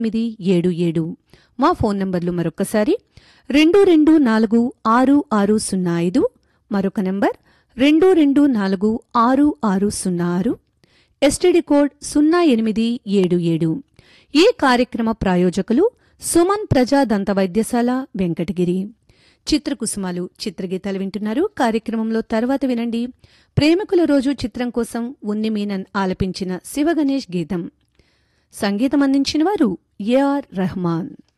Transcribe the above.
ఎనిమిది ఏడు ఏడు మా ఫోన్ నంబర్లు మరొకసారి రెండు రెండు నాలుగు ఆరు ఆరు సున్నా ఐదు మరొక నంబర్ రెండు రెండు నాలుగు ఆరు ఆరు సున్నా ఆరు ఎస్టీడీ కోడ్ సున్నా ఎనిమిది ఏడు ఏడు ఈ కార్యక్రమ ప్రాయోజకులు సుమన్ ప్రజా దంత వైద్యశాల వెంకటగిరి చిత్రకుసుమాలు చిత్రగీతాలు వింటున్నారు కార్యక్రమంలో తర్వాత వినండి ప్రేమికుల రోజు చిత్రం కోసం ఉన్ని మీనన్ ఆలపించిన శివగణేష్ గీతం సంగీతం అందించిన వారు ఏఆర్ రెహమాన్